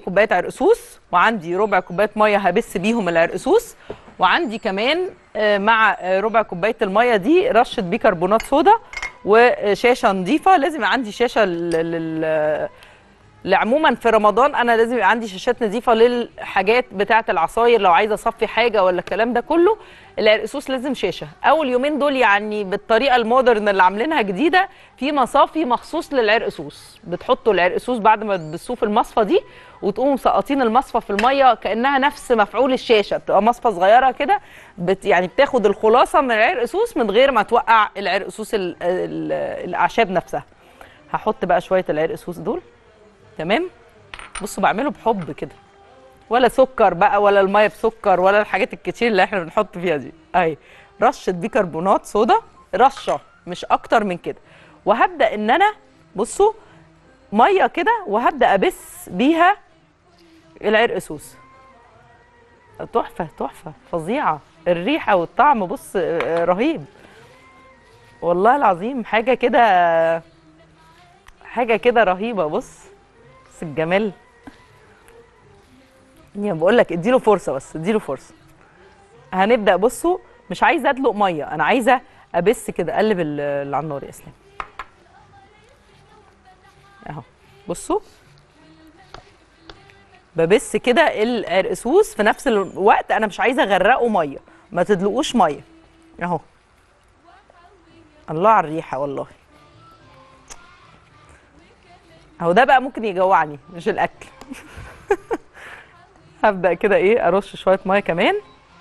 كوبايه عرقسوس وعندي ربع كوبايه ميه هبس بيهم العرقسوس وعندي كمان آه، مع آه، ربع كوبايه الميه دي رشه بيكربونات صودا وشاشه نظيفه لازم يبقى عندي شاشه لل لل- عموما في رمضان انا لازم يبقى عندي شاشات نظيفه للحاجات بتاعه العصاير لو عايزه اصفي حاجه ولا الكلام ده كله العرقسوس لازم شاشه اول يومين دول يعني بالطريقه المودرن اللي عاملينها جديده في مصافي مخصوص للعرقسوس بتحطوا العرقسوس بعد ما تبسوه في المصفى دي وتقوموا مسقطين المصفى في الميه كانها نفس مفعول الشاشه بتبقى مصفى صغيره كده بت يعني بتاخد الخلاصه من العرقسوس من غير ما توقع العرقسوس ال- ال- الاعشاب نفسها هحط بقى شويه العرقسوس دول تمام بصوا بعمله بحب كده ولا سكر بقى ولا الميه بسكر ولا الحاجات الكتير اللي احنا بنحط فيها دي اهي رشه بيكربونات صودا رشه مش اكتر من كده وهبدا ان انا بصوا ميه كده وهبدا ابس بيها العرق سوس تحفه تحفه فظيعه الريحه والطعم بص آه، رهيب والله العظيم حاجه كده حاجه كده رهيبه بص بص الجمال يعني بقول لك اديله فرصه بس اديله فرصه هنبدا بصوا مش عايزه ادلق ميه انا عايزه ابس كده اقلب ال- اللي على النار يا اسلام اهو بصوا ببس كده العرقسوس في نفس الوقت انا مش عايزه اغرقه ميه ما تدلقوش ميه اهو الله على الريحه والله اهو ده بقى ممكن يجوعني مش الاكل هبدا كده ايه ارش شويه ميه كمان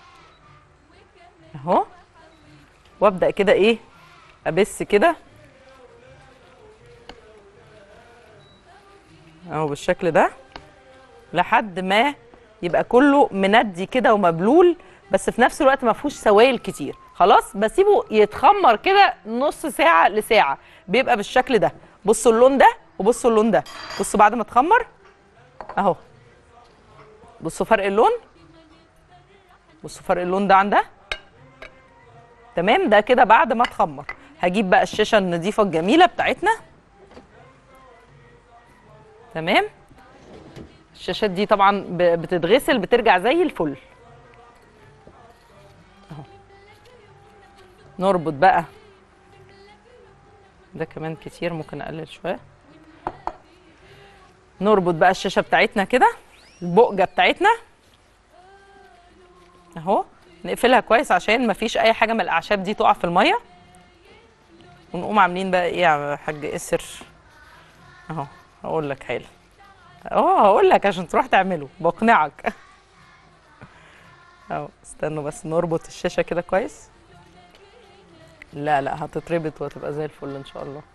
اهو وابدا كده ايه ابس كده اهو بالشكل ده لحد ما يبقى كله مندي كده ومبلول بس في نفس الوقت ما فيهوش سوائل كتير خلاص بسيبه يتخمر كده نص ساعه لساعه بيبقى بالشكل ده بصوا اللون ده وبصوا اللون ده بصوا بعد ما اتخمر اهو بصوا فرق اللون بصوا فرق اللون ده عن ده تمام ده كده بعد ما اتخمر هجيب بقى الشاشه النظيفه الجميله بتاعتنا تمام الشاشات دي طبعا ب- بتتغسل بترجع زي الفل اهو نربط بقى ده كمان كتير ممكن اقلل شويه نربط بقى الشاشه بتاعتنا كده البقجه بتاعتنا اهو نقفلها كويس عشان مفيش اي حاجه من الاعشاب دي تقع في الميه ونقوم عاملين بقى ايه يا حاج اسر اهو هقول لك حالا اهو هقول لك عشان تروح تعمله بقنعك اهو استنوا بس نربط الشاشه كده كويس لا لا هتتربط وهتبقى زي الفل ان شاء الله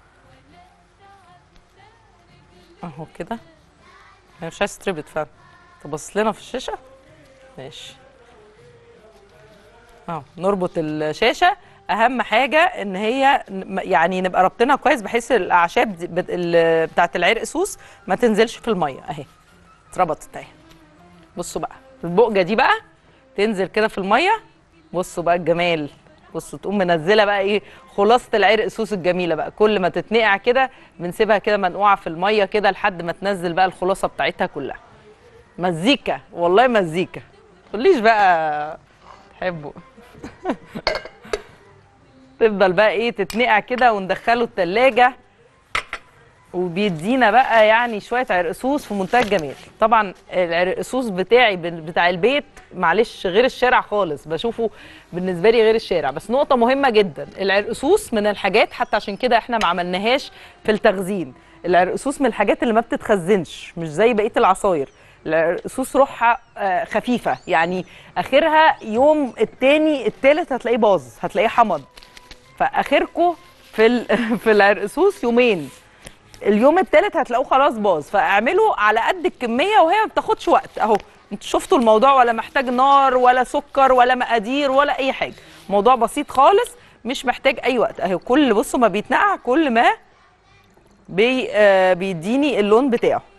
اهو كده هي مش عايز تربط فعلا تبص لنا في الشاشه ماشي اهو نربط الشاشه اهم حاجه ان هي ن- يعني نبقى رابطينها كويس بحيث الاعشاب دي بت- ال- بتاعه العرق سوس ما تنزلش في الميه اهي اتربطت اهي بصوا بقى البقجه دي بقى تنزل كده في الميه بصوا بقى الجمال بصوا تقوم منزله بقى ايه خلاصه العرق سوس الجميله بقى كل ما تتنقع كده بنسيبها كده منقوعه في الميه كده لحد ما تنزل بقى الخلاصه بتاعتها كلها مزيكا والله مزيكا تقوليش بقى تحبه تفضل بقى ايه تتنقع كده وندخله التلاجة وبيدينا بقى يعني شويه عرقسوس في منتهى الجمال طبعا العرقسوس بتاعي بال- بتاع البيت معلش غير الشارع خالص بشوفه بالنسبه لي غير الشارع بس نقطه مهمه جدا العرقسوس من الحاجات حتى عشان كده احنا ما عملناهاش في التخزين العرقسوس من الحاجات اللي ما بتتخزنش مش زي بقيه العصاير العرقسوس روحها آه، خفيفه يعني اخرها يوم التاني التالت هتلاقيه باظ هتلاقيه حمض فاخركم في ال- في العرقسوس يومين اليوم التالت هتلاقوه خلاص باظ فاعملوا على قد الكميه وهي ما بتاخدش وقت اهو انتوا شفتوا الموضوع ولا محتاج نار ولا سكر ولا مقادير ولا اي حاجه موضوع بسيط خالص مش محتاج اي وقت اهو كل بصوا ما بيتنقع كل ما بي آه بيديني اللون بتاعه